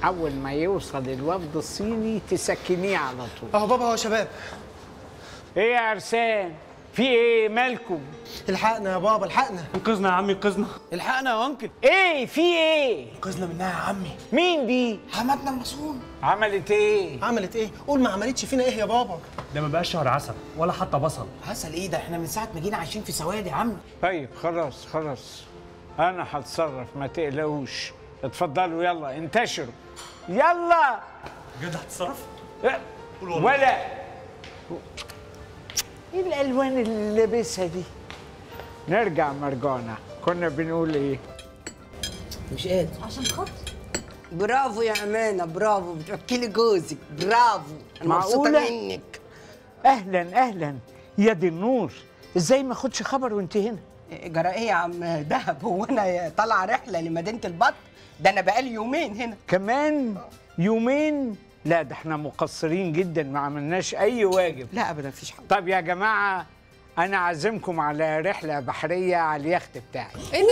اول ما يوصل الوفد الصيني تسكنيه على طول اهو بابا اهو يا شباب ايه يا ارسان في ايه مالكم الحقنا يا بابا الحقنا انقذنا يا عمي انقذنا الحقنا يا انكل ايه في ايه انقذنا منها يا عمي مين دي حماتنا المصون عملت ايه عملت ايه قول ما عملتش فينا ايه يا بابا ده ما بقاش شهر عسل ولا حتى بصل عسل ايه ده احنا من ساعه ما جينا عايشين في سواد يا عم طيب خلاص خلاص انا هتصرف ما تقلقوش اتفضلوا يلا انتشروا يلا جد هتتصرف اه، ولا ايه الالوان اللي لابسها دي نرجع مرجعنا كنا بنقول ايه مش قادر عشان خاطر برافو يا امانه برافو بتوكلي جوزك برافو انا مبسوطه معقولة؟ منك اهلا اهلا يا دي النور ازاي ما اخدش خبر وانت هنا جرى ايه يا عم دهب هو انا طالعه رحله لمدينه البط ده انا بقالي يومين هنا كمان يومين لا ده احنا مقصرين جدا ما عملناش اي واجب لا ابدا مفيش حاجه طب يا جماعه انا عازمكم على رحله بحريه على اليخت بتاعي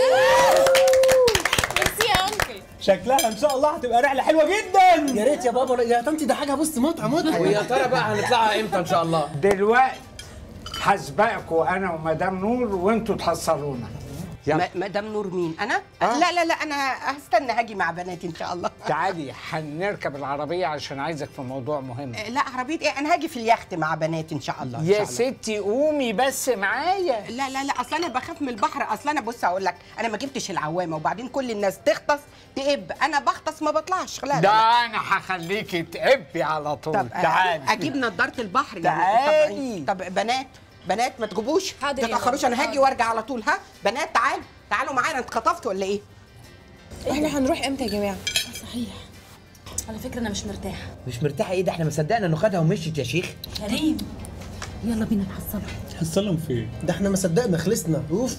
ميرسي يا انكل شكلها ان شاء الله هتبقى رحله حلوه جدا يا ريت يا بابا يا طنطي ده حاجه بص متعه متعه ويا ترى بقى هنطلعها امتى ان شاء الله دلوقتي هسبقكم انا ومدام نور وانتوا تحصلونا يلا م- مدام نور مين انا آه. لا لا لا انا هستنى هاجي مع بناتي ان شاء الله تعالي هنركب العربيه عشان عايزك في موضوع مهم لا عربيه ايه انا هاجي في اليخت مع بناتي ان شاء الله إن يا شاء الله. ستي قومي بس معايا لا لا لا اصل انا بخاف من البحر اصل انا بص اقول لك انا ما جبتش العوامه وبعدين كل الناس تغطس تقب انا بغطس ما بطلعش لا لا, ده لا. انا هخليكي تعبي على طول طب تعالي اجيب نضاره البحر تعالي. طب, طب بنات بنات ما تجيبوش حاضر ما يا تتاخروش ماما، انا هاجي حاضر. وارجع على طول ها بنات تعالوا تعالوا معانا انت خطفت ولا ايه احنا هنروح امتى يا جماعه صحيح على فكره انا مش مرتاحه مش مرتاحه ايه ده احنا ما صدقنا انه خدها ومشيت يا شيخ كريم يلا بينا نحصلها حصلهم فين ده احنا ما صدقنا خلصنا اوف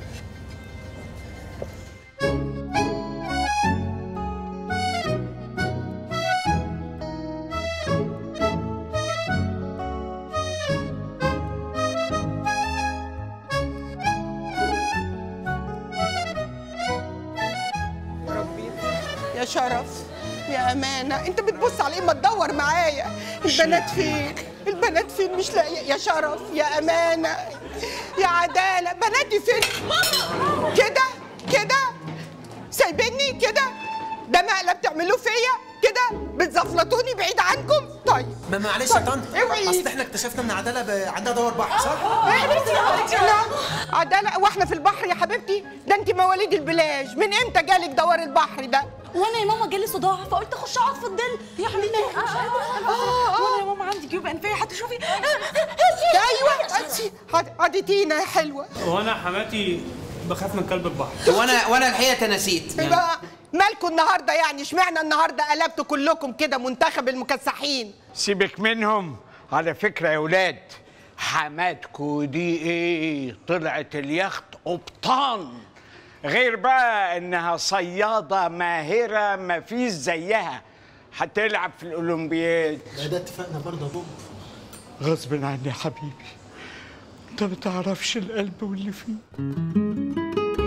يا ربي يا شرف يا امانه انت بتبص على ايه ما تدور معايا البنات فين البنات فين مش لاقيه يا شرف يا امانه يا عداله بناتي فين كده كده سايبيني كده ده مقلب تعملوه فيا كده بتزفلطوني بعيد عنكم طيب ما معلش يا طنط اوعي. اصل احنا اكتشفنا ان عداله ب- عندها دور بحر صح؟ لا عداله واحنا في البحر يا حبيبتي ده انت مواليد البلاج من امتى جالك دوار البحر ده وانا يا ماما جالي صداع فقلت اخش اقعد في الظل يا حبيبتي مش قادره وانا يا ماما عندي جيوب انفيه هتشوفي ايوه انت عديتينا يا حلوه وانا حماتي بخاف من كلب البحر وانا وانا الحقيقه نسيت إيه بقى مالكم النهارده يعني اشمعنى النهارده قلبتوا كلكم كده منتخب المكسحين سيبك منهم على فكره يا ولاد حماتكو دي ايه طلعت اليخت قبطان غير بقى انها صياده ماهره ما فيش زيها هتلعب في الاولمبياد ده ده اتفقنا برضه يا بابا غصب عني يا حبيبي انت ما تعرفش القلب واللي فيه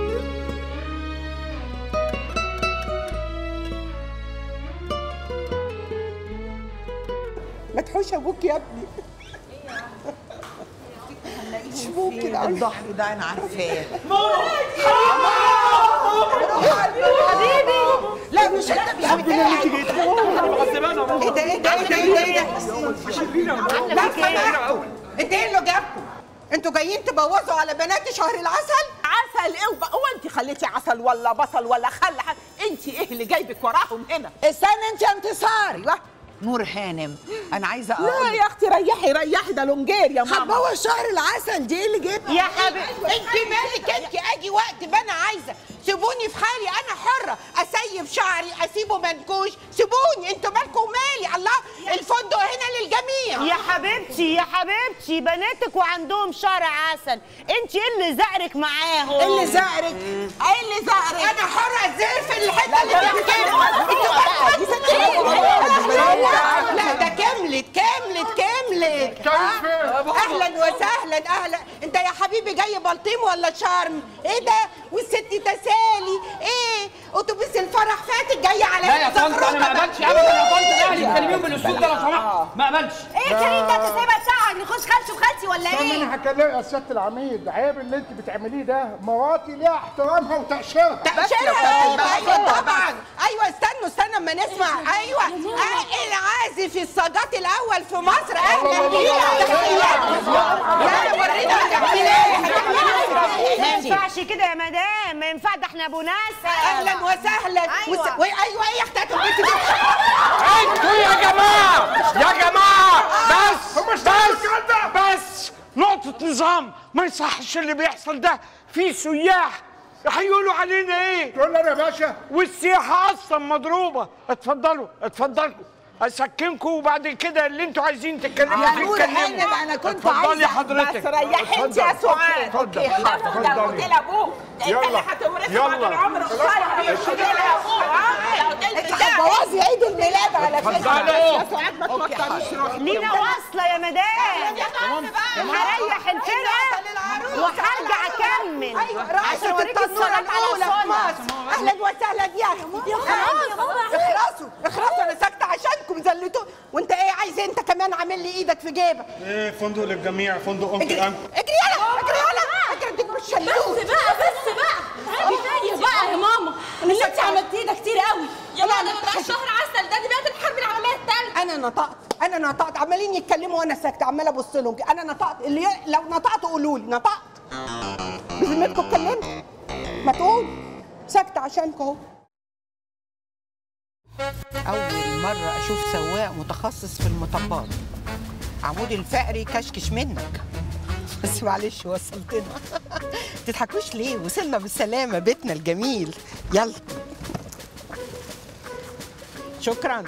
ما تحوش ابوك يا ابني مش ممكن الضحك ده انا عارفاه حبيبي لا مش انت يا حبيبي ايه ده ايه ده ايه ده ايه ده ايه ده لا سمحتوا انت ايه اللي جابكم انتوا جايين تبوظوا على بناتي شهر العسل عسل ايه وب- هو انت خليتي عسل ولا بصل ولا خل ح- انت ايه اللي جايبك وراهم هنا استنى انت يا انتصار نور هانم انا عايزه اقول لا يا اختي ريحي ريحي ده لونجير يا ماما هتبوظ شهر العسل دي اللي جبت يا حبيبتي انت مالك انت اجي وقت ما انا عايزه سيبوني في حالي انا حره اسيب شعري اسيبه منكوش سيبوني انتوا مالكم مالي الله الفندق هنا للجميع يا حبيبتي يا حبيبتي بناتك وعندهم شهر عسل انت ايه اللي زقرك معاهم اللي زقرك ايه اللي زقرك انا حره ازاي في الحته اللي بتتكلم انتوا مالكم لا ده كملت كملت كملت آه، اهلا وسهلا اهلا انت يا حبيبي جاي بلطيم ولا شرم ايه ده والست تسالي ايه اتوبيس الفرح فاتك جاي على لا يا طنط انا ما اقبلش ابدا يا طنط لا تكلميهم بالاسلوب ده لو سمحت ما اقبلش ايه يا كريم ده انت سايبها تساعد نخش خالتي وخالتي ولا طب ايه؟ انا هكلمك يا سياده العميد عيب اللي انت بتعمليه ده مراتي ليها احترامها وتقشيرها تأشيرة ايوه ايوه طبعا ايوه استنوا استنوا اما نسمع ايوه آه، العازف الصاجات الاول في مصر اهلا بيك يلا ورينا هتعمل ايه هتعمل ما ايه ينفعش كده يا مدام ما ينفع ده احنا ابو ناس اهلا وسهلا أيوة. وس- وي- ايوه ايه يا اختي البنت دي انتوا يا جماعه يا جماعه بس بس بس نقطه نظام ما يصحش اللي بيحصل ده في سياح هيقولوا علينا ايه تقول لي انا يا باشا والسياحه اصلا مضروبه اتفضلوا اتفضلوا اسكنكم وبعد كده اللي انتوا عايزين تتكلموا يا فيه نور اتكلموا عيني بقى انا كنت اتفضلي عايزه حضرتك بس ريحي انت يا سعاد اتفضل اوكي خلاص ده اتفضلي. قلت لابوك انت اللي يلا. هتورثه بعد يلا. العمر قصير مش قلت لابوك انت هتبوظي عيد الميلاد على فكره اتفضلوا. يا سعاد ما توتريش روحك لينا واصله يا مدام هريح الفرقه وهرجع اكمل ايوه رقصة أوريك التنورة الصلاة على الأولى في السنة. مصر أهلا وسهلا يا يا خلاص يا بابا اخرسوا اخرسوا أنا ساكتة عشانكم زلتوا وأنت إيه عايز أنت كمان عامل لي إيدك في جيبك ايه فندق للجميع فندق اجري انكل اجري انكل يلا اجري يلا اجري اديك مش شلوت بس بقى بس بقى كفايه بقى يا ماما اللي انت عملتيه ده كتير قوي يا ماما ده ما بقاش شهر عسل ده دي بقت الحرب العالميه الثالثه انا نطقت انا نطقت عمالين يتكلموا وانا ساكته عماله ابص لهم كده. انا نطقت اللي لو نطقت قولوا لي نطقت بذمتكم اتكلمت ما تقول ساكته عشانكم اهو اول مره اشوف سواق متخصص في المطبات عمود الفقري كشكش منك بس معلش وصلتنا تضحكوش ليه وصلنا بالسلامه بيتنا الجميل يلا شكرا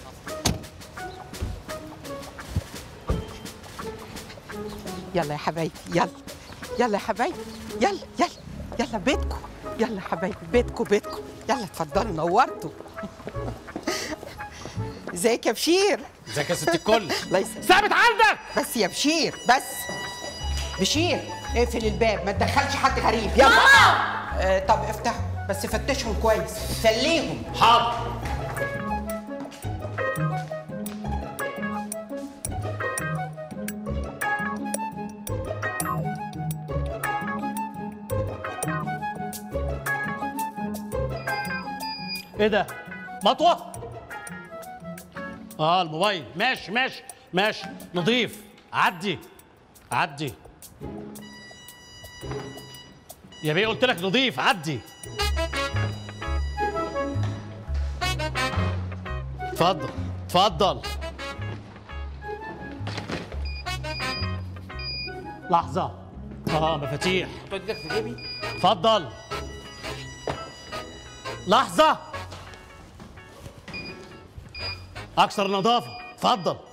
يلا يا حبايبي يلا يلا يا حبايبي يلا يلا يلا بيتكم يلا يا حبايبي بيتكم بيتكم يلا اتفضلوا نورتوا ازيك يا بشير ازيك يا ست الكل الله يسلمك ثابت عندك بس يا بشير بس بشير اقفل الباب ما تدخلش حد غريب يلا آه طب افتحوا بس فتشهم كويس سليهم حاضر ايه ده؟ مطوة؟ اه الموبايل ماشي ماشي ماشي نضيف عدي عدي يا بيه قلت لك نضيف عدي اتفضل اتفضل لحظة اه مفاتيح ايدك في جيبي اتفضل لحظة أكثر نظافة اتفضل